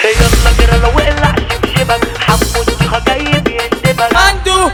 يلا جرى لو اقلع شبشبك حمو الطيخة جاي بيندبك مندو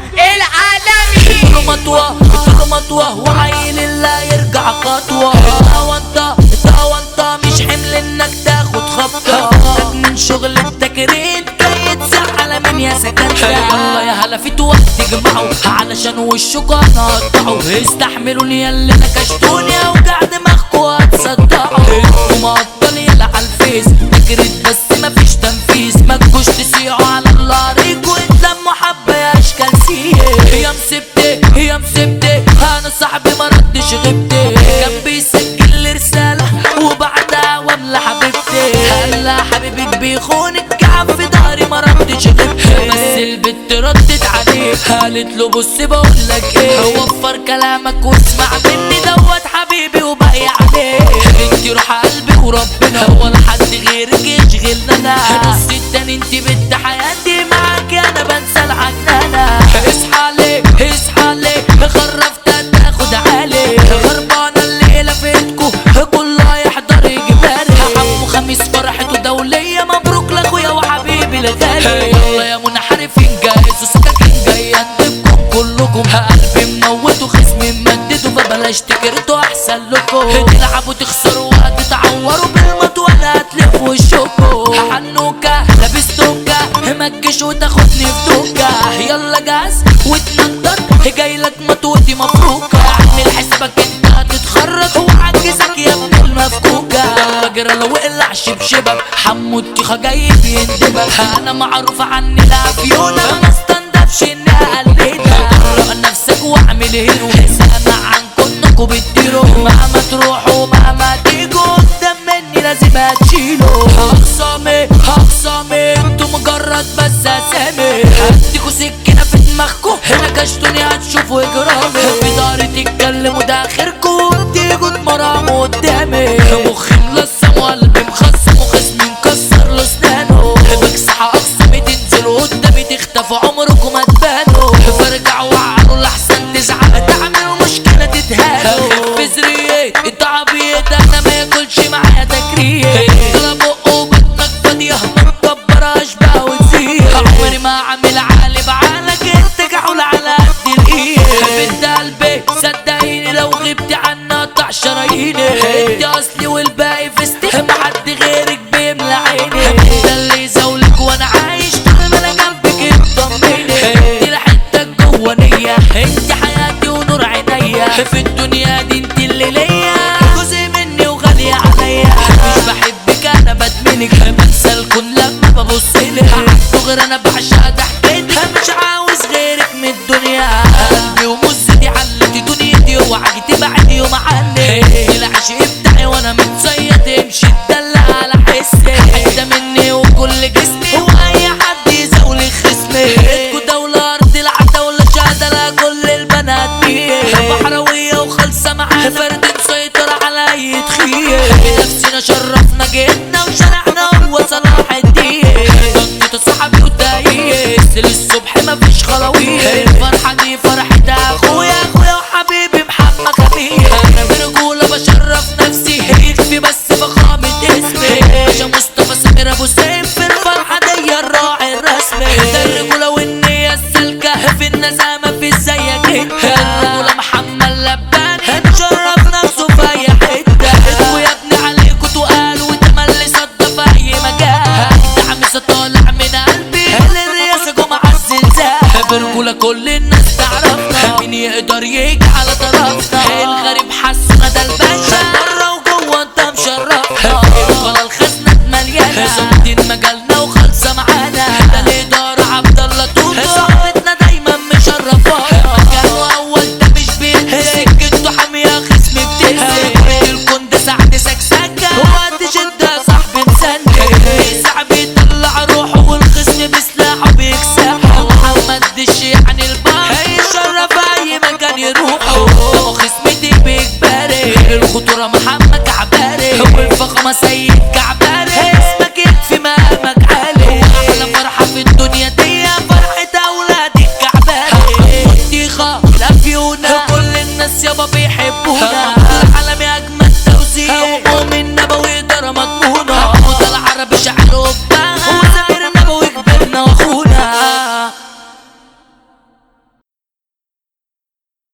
العالمي كله مطوة كله مطوة وعيل الله يرجع خطوة انت انت انت مش حمل انك تاخد خبطة بدك من شغل التجريد جاي تزعل من يا سكنت يلا يا هلا في وقت تجمعوا علشان وشكوا انا هقطعوا استحملوني ياللي نكشتوني اوجع دماغكوا هتصدعوا انتوا مقطل يلا على الفيس تجريد بس مفيش تنفيذ ما تجوش تسيعوا على اللاريك وتلموا حبة يا اشكال سيه يا مسبتي يا مسبتي انا صاحبي ما ردش غبتي كان بيسجل لي رسالة وبعدها واملى حبيبتي هلا حبيبك بيخونك قاعد في ظهري ما ردش غبتي بس البت ردت عليه قالت له بص بقول لك ايه وفر كلامك واسمع مني دوت حبيبي وباقي عليه انت روح قلبي وربنا ولا حد غيرك يشغلنا انا نص التاني انت بنت حياتي معاك انا بنسى العنانة اصحى ليه اصحى ليه خرفت تاخد عليه خربانة الليلة في ايدكو كلها يحضر يجباري عمو خميس فرحته دولية مبروك لاخويا وحبيبي الغالي يلا يا منحرفين جاهزوا سكاكين جاية عندكم كلكم قلبي مموت وخصمي ممدد فبلاش تكرتوا احسن لكم تلعبوا تخسروا وهتتعوروا بالموت ولا هتلف وشكوا حنوكة لابس توكة مكش وتاخدني في دوكة يلا جاز وتنطط جاي لك مطوتي مفروكة اعمل حسابك انت هتتخرج وعجزك يا ابن المفكوكة يلا جرى لو اقلع شبشبك حمو الطيخة جاي بيندبك انا معروف عني الافيونة ما استندفش اني اقلدها قرأ نفسك واعمل هيرو سامع عنكم انكم بتطيروا مهما تروحوا مهما تيجوا قدام مني لازم هتشيلوا اخصامي اخصامي انتوا مجرد بس اسامي هديكوا سكينة في دماغكوا هنا كشتوني هتشوفوا اجرامي في داري تتكلموا ده اخركوا تيجوا تمرموا قدامي مخي ملصم وقلبي مخصم وخصمي مكسر له اسنانه بكسح اقسامي تنزلوا قدامي تختفوا عمركم ما تبانوا فارجعوا وعروا لحسن تزعل تعملوا مشكلة تتهانوا في زرية انت عبيط انا ما ياكلش معايا تكريه طلع بقه بطنك فاضية مكبرة اشبه وتزيد عمري ما عامل عالي بعالك انت كحول على قد الايد بنت قلبي صدقيني لو غبت عنا قطع شراييني انت اصلي والباقي في استحم حد غيرك بيملى عيني انت اللي يزولك وانا عايش طول ما انا جنبك اطمني انت لحتك جوا نية انت حياتي ونور عينيا في الدنيا دي انت اللي ليا جزء مني وغالية عليا مش بحبك انا بدمنك بنسى الكون لما ببصلك دغري انا بعشق ضحكتها مش عاوز غيرك من الدنيا قلبي ومزتي علتي دنيتي اوعي تبعدي يوم عني العشق بتاعي وانا متصيد امشي تدلع على حسي حته مني وكل جسمي واي حد يزاولي خصمي ايدكوا دولة ارض العتاولة شهادة لها كل البنات مين بحراوية وخالصة معانا فرد مسيطر على اي تخيل بنفسنا شرفنا جيتنا وشرعنا هو صلاح الدين ضنيت صاحبي وتايس للصبح مفيش خلاويل الفرحة دي فرحة اخويا اخويا وحبيبي محمد خبير انا برجولة بشرف نفسي يكفي بس فخامة اسمي باشا مصطفى سمير ابو سيف في الفرحة دي الراعي الرسمي ده الرجولة والنية السالكة في النزامة في زيك انت الرجولة محمد لبان هنشرف نفسه في اي حتة ادوا يا ابني عليكوا تقال وتملي صد في اي مجال دعم طالع من قلبي للرياسة جمعة الزلزال برجولة كل الناس تعرفنا مين يقدر يجي على طرفنا الغريب حسنا ده الباشا بره وجوه انت مشرفنا الغلا الخزنة مليانة ظابطين مجالنا وخالصة معانا ده الإدارة عبد الله توتو صاحبتنا دايما مشرفانا مكانه أول ده مش بيت سكته حامية خصمي بتنزل كل الكون ده سعد سكسكة وقت شدة صاحبي مسند صعب يطلع روحه والخصم بسلاحه بيكسحه محمد دش يعني البار هيشرف أي مكان يروحه ده خصمتي بيجبري الخطورة محمد كعباري والفخامة سيد كعباري اسمك يكفي مقامك عالي أحلى فرحة في الدنيا دي فرحة أولادي الكعباري بطيخة الأفيونة كل الناس يابا بيحبونا العالمي أجمل توزيع ومؤمن نبوي إدارة مضمونة وده العربي شعره